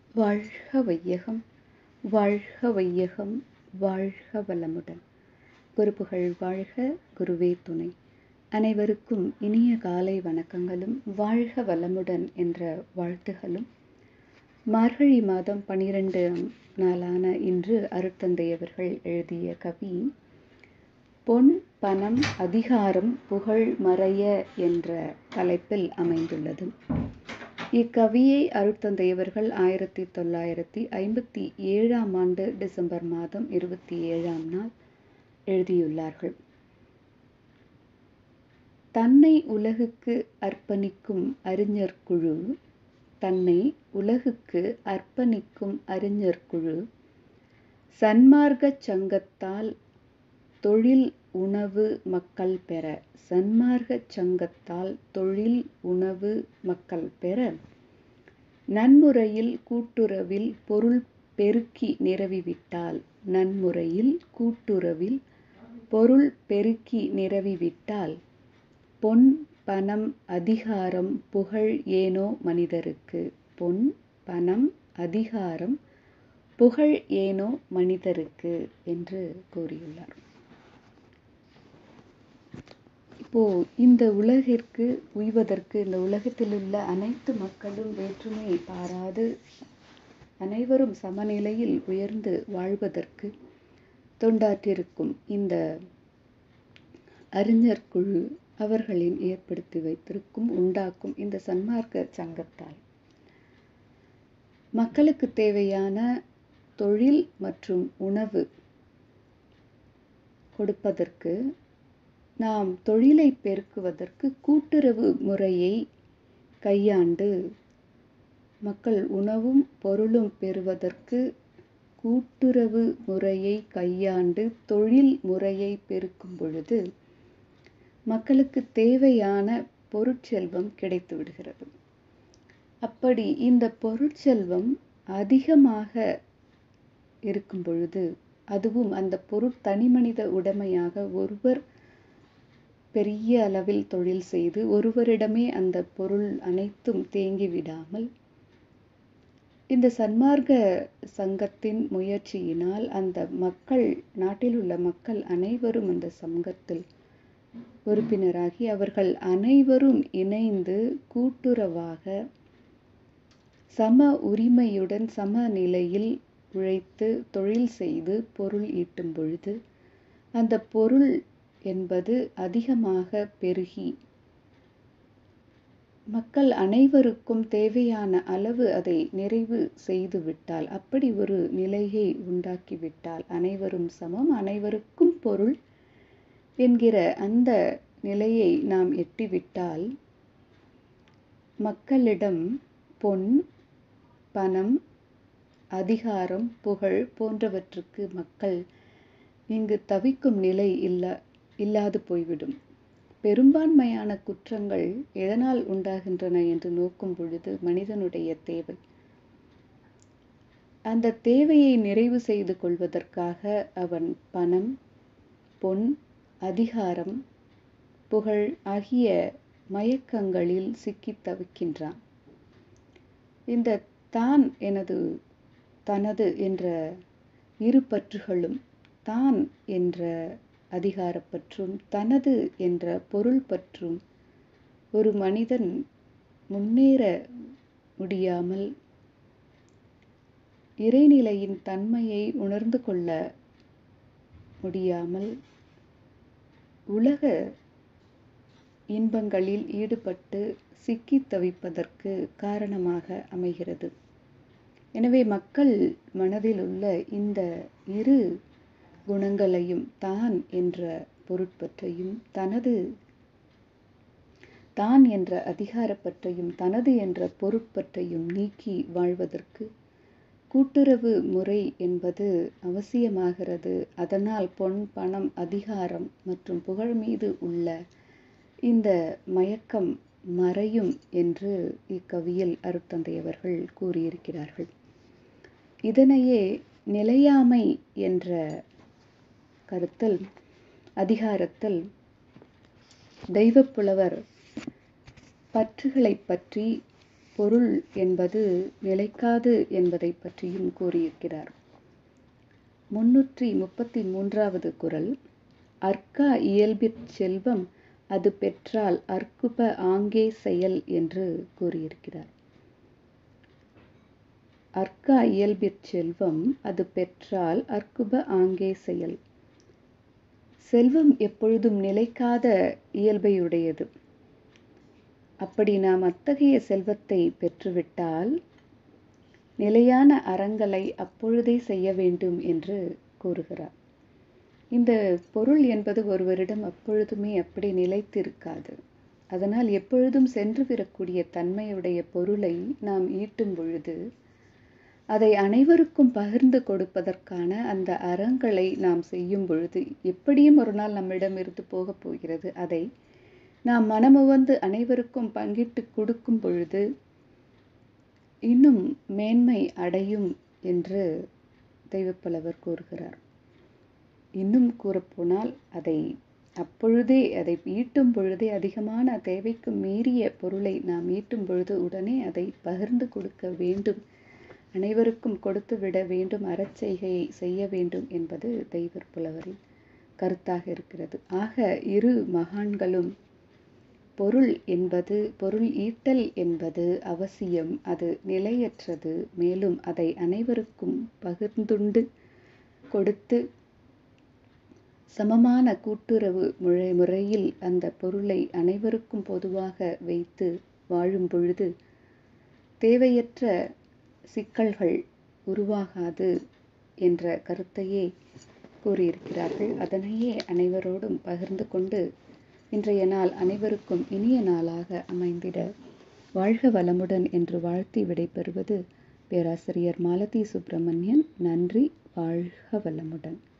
வாழ்க வையகம் வாழ்க வையகம் வாழ்க வளமுடன் குருப்புகழ் வாழ்க குருவே துணை அனைவருக்கும் இனிய காலை வணக்கங்களும் வாழ்க வளமுடன் என்ற வாழ்த்துகளும் மார்கழி மாதம் பனிரெண்டு நாளான இன்று அருட்தந்தையவர்கள் எழுதிய கவி பொன் பணம் அதிகாரம் புகழ் மறைய என்ற தலைப்பில் அமைந்துள்ளது இக்கவியை அருட்தந்தையவர்கள் ஆயிரத்தி தொள்ளாயிரத்தி ஐம்பத்தி ஏழாம் ஆண்டு டிசம்பர் மாதம் இருபத்தி ஏழாம் நாள் எழுதியுள்ளார்கள் தன்னை உலகுக்கு அர்ப்பணிக்கும் அறிஞர் குழு தன்னை உலகுக்கு அர்ப்பணிக்கும் அறிஞர் குழு சன்மார்க்க சங்கத்தால் தொழில் உணவு மக்கள் பெற சன்மார்க்க சங்கத்தால் தொழில் உணவு மக்கள் பெற நன்முறையில் கூட்டுறவில் பொருள் பெருக்கி நிரவிவிட்டால் நன்முறையில் கூட்டுறவில் பொருள் பெருக்கி நிரவிவிட்டால் பொன் பணம் அதிகாரம் புகழ் ஏனோ மனிதருக்கு பொன் பணம் அதிகாரம் புகழ் ஏனோ மனிதருக்கு என்று கூறியுள்ளார் இப்போ இந்த உலகிற்கு உய்வதற்கு இந்த உலகத்தில் உள்ள அனைத்து மக்களும் வேற்றுமை பாராது அனைவரும் சமநிலையில் உயர்ந்து வாழ்வதற்கு தொண்டாற்றிருக்கும் இந்த அறிஞர் குழு அவர்களின் ஏற்படுத்தி வைத்திருக்கும் உண்டாக்கும் இந்த சன்மார்க்க சங்கத்தால் மக்களுக்கு தேவையான தொழில் மற்றும் உணவு கொடுப்பதற்கு நாம் தொழிலை பெருக்குவதற்கு கூட்டுறவு முறையை கையாண்டு மக்கள் உணவும் பொருளும் பெறுவதற்கு கூட்டுறவு முறையை கையாண்டு தொழில் முறையை பெருக்கும் பொழுது மக்களுக்கு தேவையான பொருட்செல்வம் கிடைத்து விடுகிறது அப்படி இந்த பொருட்செல்வம் அதிகமாக இருக்கும் பொழுது அதுவும் அந்த பொருட் தனிமனித உடைமையாக ஒருவர் பெரிய அளவில் தொழில் செய்து ஒருவரிடமே அந்த பொருள் அனைத்தும் தேங்கி விடாமல் இந்த சன்மார்க்க சங்கத்தின் முயற்சியினால் அந்த மக்கள் நாட்டில் உள்ள மக்கள் அனைவரும் அந்த சங்கத்தில் உறுப்பினராகி அவர்கள் அனைவரும் இணைந்து கூட்டுறவாக சம உரிமையுடன் சம நிலையில் உழைத்து தொழில் செய்து பொருள் ஈட்டும் பொழுது அந்த பொருள் என்பது அதிகமாக பெருகி மக்கள் அனைவருக்கும் தேவையான அளவு அதை நிறைவு செய்து விட்டால் அப்படி ஒரு நிலையை உண்டாக்கிவிட்டால் அனைவரும் சமம் அனைவருக்கும் பொருள் என்கிற அந்த நிலையை நாம் எட்டிவிட்டால் மக்களிடம் பொன் பணம் அதிகாரம் புகழ் போன்றவற்றுக்கு மக்கள் இங்கு தவிக்கும் நிலை இல்ல இல்லாது போய்விடும் பெரும்பான்மையான குற்றங்கள் எதனால் உண்டாகின்றன என்று நோக்கும் பொழுது மனிதனுடைய தேவை அந்த தேவையை நிறைவு செய்து கொள்வதற்காக அவன் பணம் பொன் அதிகாரம் புகழ் ஆகிய மயக்கங்களில் சிக்கி தவிக்கின்றான் இந்த தான் எனது தனது என்ற இரு பற்றுகளும் தான் என்ற அதிகாரப்பற்றும் தனது என்ற பொருள் பற்றும் ஒரு மனிதன் முன்னேற முடியாமல் இறைநிலையின் தன்மையை உணர்ந்து கொள்ள முடியாமல் உலக இன்பங்களில் ஈடுபட்டு சிக்கி தவிப்பதற்கு காரணமாக அமைகிறது எனவே மக்கள் மனதில் உள்ள இந்த இரு குணங்களையும் தான் என்ற பொருட்பற்றையும் தனது தான் என்ற அதிகாரப்பற்றையும் தனது என்ற பொருட்பற்றையும் நீக்கி வாழ்வதற்கு கூட்டுறவு முறை என்பது அவசியமாகிறது அதனால் பொன் பணம் அதிகாரம் மற்றும் புகழ் மீது உள்ள இந்த மயக்கம் மறையும் என்று இக்கவியில் அருட்தந்தையவர்கள் கூறியிருக்கிறார்கள் இதனையே நிலையாமை என்ற கருத்தில் அதிகாரத்தில் தெய்வப்புலவர் பற்றுகளை பற்றி பொருள் என்பது நிலைக்காது என்பதை பற்றியும் கூறியிருக்கிறார் முன்னூற்றி முப்பத்தி மூன்றாவது குரல் அர்க்கா இயல்பிற் செல்வம் அது பெற்றால் அற்குப ஆங்கே செயல் என்று கூறியிருக்கிறார் அர்க்கா இயல்பிற் செல்வம் அது பெற்றால் அற்குப ஆங்கே செயல் செல்வம் எப்பொழுதும் நிலைக்காத இயல்பையுடையது அப்படி நாம் அத்தகைய செல்வத்தை பெற்றுவிட்டால் நிலையான அறங்களை அப்பொழுதே செய்ய வேண்டும் என்று கூறுகிறார் இந்த பொருள் என்பது ஒருவரிடம் அப்பொழுதுமே அப்படி நிலைத்திருக்காது அதனால் எப்பொழுதும் சென்று விடக்கூடிய தன்மையுடைய பொருளை நாம் ஈட்டும் பொழுது அதை அனைவருக்கும் பகிர்ந்து கொடுப்பதற்கான அந்த அறங்களை நாம் செய்யும் பொழுது எப்படியும் ஒரு நாள் நம்மிடமிருந்து போகப் போகிறது அதை நாம் மனமுவந்து அனைவருக்கும் பங்கிட்டு கொடுக்கும் பொழுது இன்னும் மேன்மை அடையும் என்று தெய்வப்புலவர் கூறுகிறார் இன்னும் கூறப்போனால் அதை அப்பொழுதே அதை ஈட்டும் பொழுதே அதிகமான தேவைக்கு மீறிய பொருளை நாம் ஈட்டும் பொழுது உடனே அதை பகிர்ந்து கொடுக்க வேண்டும் அனைவருக்கும் கொடுத்து விட வேண்டும் அறச்செய்கையை செய்ய வேண்டும் என்பது தெய்வ புலவரின் கருத்தாக இருக்கிறது ஆக இரு மகான்களும் பொருள் என்பது பொருள் ஈட்டல் என்பது அவசியம் அது நிலையற்றது மேலும் அதை அனைவருக்கும் பகிர்ந்துண்டு கொடுத்து சமமான கூட்டுறவு முறை முறையில் அந்த பொருளை அனைவருக்கும் பொதுவாக வைத்து வாழும் பொழுது தேவையற்ற சிக்கல்கள் உருவாகாது என்ற கருத்தையே கூறியிருக்கிறார்கள் அதனையே அனைவரோடும் பகிர்ந்து கொண்டு இன்றைய நாள் அனைவருக்கும் இனிய நாளாக அமைந்திட வாழ்க வளமுடன் என்று வாழ்த்தி விடைபெறுவது பேராசிரியர் மாலதி சுப்பிரமணியன் நன்றி வாழ்க வளமுடன்